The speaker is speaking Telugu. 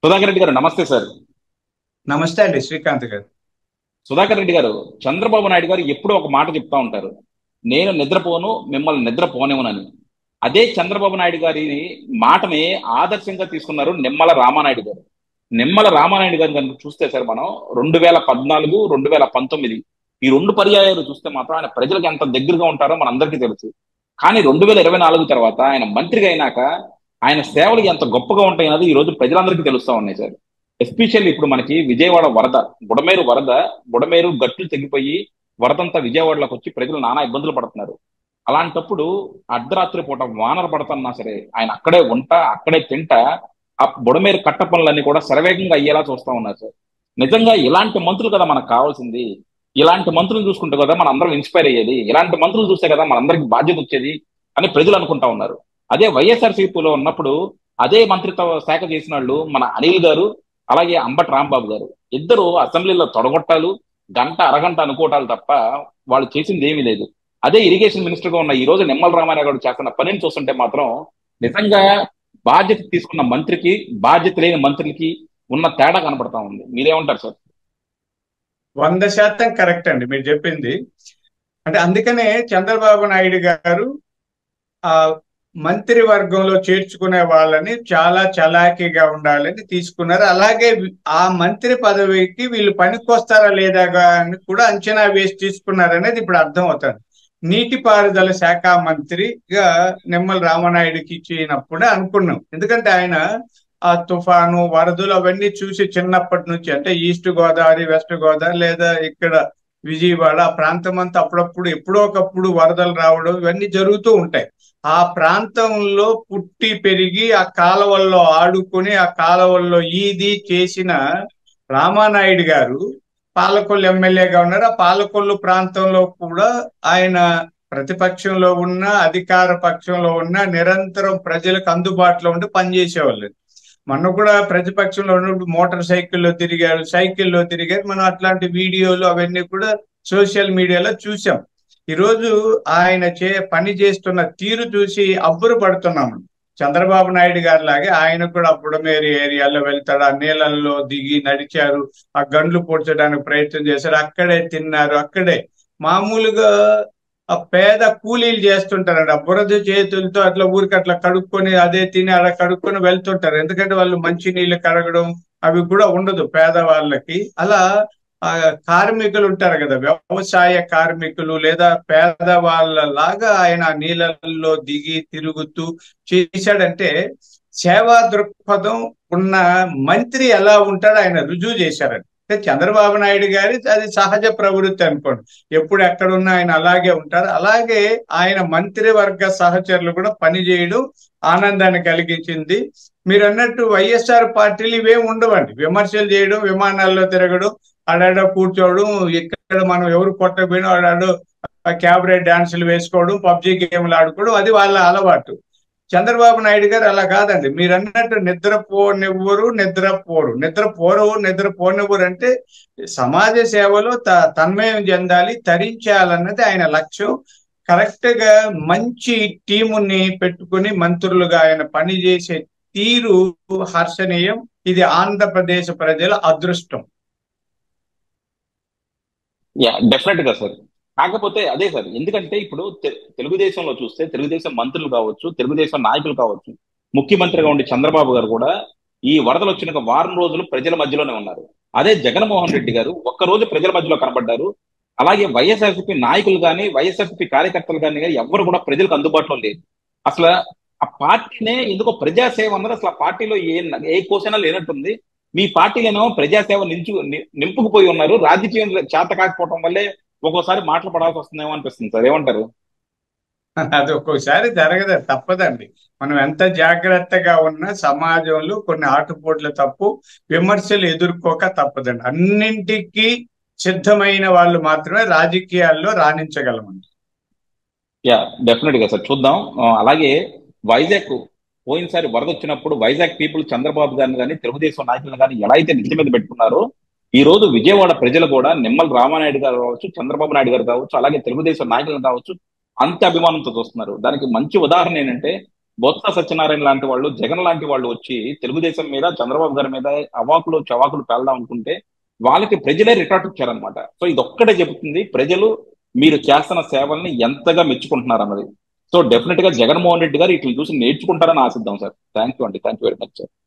సుధాకర్ రెడ్డి గారు నమస్తే సార్ నమస్తే అండి శ్రీకాంత్ గారు సుధాకర్ రెడ్డి గారు చంద్రబాబు నాయుడు గారు ఎప్పుడూ ఒక మాట చెప్తా ఉంటారు నేను నిద్రపోను మిమ్మల్ని నిద్రపోనివ్వనని అదే చంద్రబాబు నాయుడు గారి మాటని ఆదర్శంగా తీసుకున్నారు నిమ్మల రామానాయుడు గారు నిమ్మల రామానాయుడు గారు కనుక చూస్తే సార్ మనం రెండు వేల పద్నాలుగు రెండు వేల పంతొమ్మిది ఈ రెండు పర్యాయాలు చూస్తే మాత్రం ఆయన ప్రజలకు ఎంత దగ్గరగా ఉంటారో మనందరికీ తెలుసు కానీ రెండు వేల ఇరవై నాలుగు తర్వాత ఆయన మంత్రిగా అయినాక ఆయన సేవలు ఎంత గొప్పగా ఉంటాయన్నది ఈ రోజు ప్రజలందరికీ తెలుస్తా ఉన్నాయి సార్ ఎస్పెషల్లీ ఇప్పుడు మనకి విజయవాడ వరద బుడమేరు వరద బుడమేరు గట్లు తెగిపోయి వరదంతా విజయవాడలోకి వచ్చి ప్రజలు నానా ఇబ్బందులు పడుతున్నారు అలాంటప్పుడు అర్ధరాత్రి పూట వానలు పడుతున్నా సరే ఆయన అక్కడే ఉంటా అక్కడే తింటా ఆ బుడమేరు కట్ట పనులన్నీ కూడా శరవేగంగా అయ్యేలా చూస్తా ఉన్నారు సార్ నిజంగా ఇలాంటి మంత్రులు కదా మనకు కావాల్సింది ఇలాంటి మంత్రులు చూసుకుంటే కదా మన అందరం ఇన్స్పైర్ అయ్యేది ఇలాంటి మంత్రులు చూస్తే కదా మనందరికి బాధ్యత వచ్చేది అని ప్రజలు అనుకుంటా ఉన్నారు అదే వైఎస్ఆర్సీపీలో ఉన్నప్పుడు అదే మంత్రిత్వ శాఖ చేసిన వాళ్ళు మన అనిల్ గారు అలాగే అంబటి రాంబాబు గారు ఇద్దరు అసెంబ్లీలో తొడగొట్టాలు గంట అరగంట అనుకోవటాలు తప్ప వాళ్ళు చేసింది ఏమీ లేదు అదే ఇరిగేషన్ మినిస్టర్ గా ఉన్న ఈ రోజు నిమ్మల రామారావు గారు చేస్తున్న పనిని చూస్తుంటే మాత్రం నిజంగా బాధ్యత తీసుకున్న మంత్రికి బాధ్యత లేని మంత్రికి ఉన్న తేడా కనపడతా ఉంది మీరేమంటారు సార్ వంద శాతం కరెక్ట్ అండి మీరు చెప్పింది అంటే అందుకనే చంద్రబాబు నాయుడు గారు ఆ మంత్రివర్గంలో చేర్చుకునే వాళ్ళని చాలా చలాకీగా ఉండాలని తీసుకున్నారు అలాగే ఆ మంత్రి పదవికి వీళ్ళు పనికొస్తారా లేదా అని కూడా అంచనా వేసి తీసుకున్నారు అనేది ఇప్పుడు అర్థం అవుతుంది నీటిపారుదల శాఖ మంత్రిగా నిమ్మల రామనాయుడుకి ఇచ్చినప్పుడే అనుకున్నాం ఎందుకంటే ఆయన ఆ తుఫాను వరదలు అవన్నీ చూసి చిన్నప్పటి నుంచి అంటే ఈస్ట్ గోదావరి వెస్ట్ గోదావరి లేదా ఇక్కడ విజయవాడ ఆ ప్రాంతం అంతా అప్పుడప్పుడు ఎప్పుడో ఒకప్పుడు వరదలు రావడం ఇవన్నీ జరుగుతూ ఉంటాయి ఆ ప్రాంతంలో పుట్టి పెరిగి ఆ కాలవల్లో ఆడుకొని ఆ కాలవల్లో ఈది చేసిన రామానాయుడు గారు పాలకొల్లు ఎమ్మెల్యేగా ఉన్నారు ఆ పాలకొల్లు ప్రాంతంలో కూడా ఆయన ప్రతిపక్షంలో ఉన్న అధికార పక్షంలో ఉన్న నిరంతరం ప్రజలకు అందుబాటులో ఉండి పనిచేసేవాళ్ళు మొన్న కూడా ప్రతిపక్షంలో ఉన్నప్పుడు మోటార్ సైకిల్లో తిరిగారు సైకిల్లో తిరిగారు మనం అట్లాంటి వీడియోలు అవన్నీ కూడా సోషల్ మీడియాలో చూసాం ఈరోజు ఆయన చే పని చేస్తున్న తీరు చూసి అబ్బురు పడుతున్నాము చంద్రబాబు నాయుడు గారి లాగే ఆయన కూడా బుడమేరి ఏరియాలో వెళ్తాడు ఆ నీళ్ళల్లో దిగి నడిచారు ఆ గండ్లు పొడ్చడానికి ప్రయత్నం చేశారు అక్కడే తిన్నారు అక్కడే మామూలుగా ఆ పేద కూలీలు చేస్తుంటారండి ఆ బురద చేతులతో అట్లా ఊరికి అట్లా కడుక్కొని అదే తిని అలా కడుక్కొని వెళ్తుంటారు ఎందుకంటే వాళ్ళు మంచి నీళ్లు కడగడం అవి కూడా ఉండదు పేదవాళ్ళకి అలా ఆ కార్మికులు ఉంటారు కదా వ్యవసాయ కార్మికులు లేదా పేదవాళ్ళ లాగా ఆయన నీళ్ళల్లో దిగి తిరుగుతూ చేశాడంటే సేవా దృక్పథం ఉన్న మంత్రి ఎలా ఉంటాడో ఆయన రుజువు చేశారండి అంటే చంద్రబాబు నాయుడు గారి అది సహజ ప్రవృత్తి అనుకోండి ఎప్పుడు ఎక్కడున్నా ఆయన అలాగే ఉంటారు అలాగే ఆయన మంత్రివర్గ సహచరులు కూడా పనిచేయడం ఆనందాన్ని కలిగించింది మీరు అన్నట్టు వైఎస్ఆర్ పార్టీలు ఇవేం ఉండవండి విమర్శలు చేయడం విమానాల్లో తిరగడం ఆడాడో కూర్చోవడం ఇక్కడ మనం ఎవరు కొట్టకపోయినా ఆడాడో క్యాబరెట్ డాన్సులు వేసుకోవడం పబ్జి గేమ్లు ఆడుకోవడం అది వాళ్ళ అలవాటు చంద్రబాబు నాయుడు గారు అలా కాదండి మీరు అన్నట్టు నిద్రపోనివ్వరు నిద్రపోరు నిద్రపోరు నిద్రపోనివ్వరు అంటే సమాజ సేవలో త తన్మయం చెందాలి తరించాలన్నది ఆయన లక్ష్యం కరెక్ట్ గా మంచి టీముని పెట్టుకుని మంత్రులుగా ఆయన పనిచేసే తీరు హర్షణీయం ఇది ఆంధ్రప్రదేశ్ ప్రజల అదృష్టం యా డెఫినెట్ గా సార్ కాకపోతే అదే సార్ ఎందుకంటే ఇప్పుడు తెలుగుదేశంలో చూస్తే తెలుగుదేశం మంత్రులు కావచ్చు తెలుగుదేశం నాయకులు కావచ్చు ముఖ్యమంత్రిగా ఉండి చంద్రబాబు గారు కూడా ఈ వరదలు వచ్చిన వారం రోజులు ప్రజల మధ్యలోనే ఉన్నారు అదే జగన్మోహన్ రెడ్డి గారు ఒక్క రోజు ప్రజల మధ్యలో కనబడ్డారు అలాగే వైఎస్ఆర్సీపీ నాయకులు కానీ వైఎస్ఆర్సీపీ కార్యకర్తలు కానీ ఎవరు కూడా ప్రజలకు అందుబాటులో లేదు అసలు ఆ పార్టీనే ఎందుకో ప్రజాసేవ అన్నది అసలు ఆ పార్టీలో ఏ ఏ కోసైనా లేనట్టుంది మీ పార్టీలేమో ప్రజాసేవ నించు నింపుకుపోయి ఉన్నారు రాజకీయం చేత కాకపోవడం వల్లే ఒక్కోసారి మాటలు పడాల్సి వస్తుందేమో అనిపిస్తుంది సార్ ఏమంటారు అది ఒక్కోసారి జరగదు తప్పదండి మనం ఎంత జాగ్రత్తగా ఉన్నా సమాజంలో కొన్ని ఆటుపోట్ల తప్పు విమర్శలు ఎదుర్కోక తప్పదండి అన్నింటికి సిద్ధమైన వాళ్ళు మాత్రమే రాజకీయాల్లో రాణించగలమండి యా డెఫినెట్ గా సార్ చూద్దాం అలాగే వైజాగ్ పోయినసారి వరద వచ్చినప్పుడు వైజాగ్ పీపుల్ చంద్రబాబు గారిని కానీ తెలుగుదేశం నాయకులను కానీ ఎలా అయితే నిధి మీద పెట్టుకున్నారో ఈ రోజు విజయవాడ ప్రజలు కూడా నిమ్మల రామానాయుడు గారు కావచ్చు చంద్రబాబు నాయుడు గారు కావచ్చు అలాగే తెలుగుదేశం నాయకులు కావచ్చు అంత అభిమానంతో చూస్తున్నారు దానికి మంచి ఉదాహరణ ఏంటంటే బొత్స సత్యనారాయణ లాంటి వాళ్ళు జగన్ లాంటి వాళ్ళు వచ్చి తెలుగుదేశం మీద చంద్రబాబు గారి మీద అవాకులు చవాకులు పేల్దాం అనుకుంటే వాళ్ళకి ప్రజలే రిటార్ట్ ఇచ్చారనమాట సో ఇది ఒక్కటే చెబుతుంది ప్రజలు మీరు చేస్తున్న సేవల్ని ఎంతగా మెచ్చుకుంటున్నారు అన్నది సో డెఫినెట్ గా జగన్మోహన్ రెడ్డి గారు ఇట్లా చూసి నేర్చుకుంటారని ఆశిద్దాం సార్ థ్యాంక్ యూ అండి thank you very much sir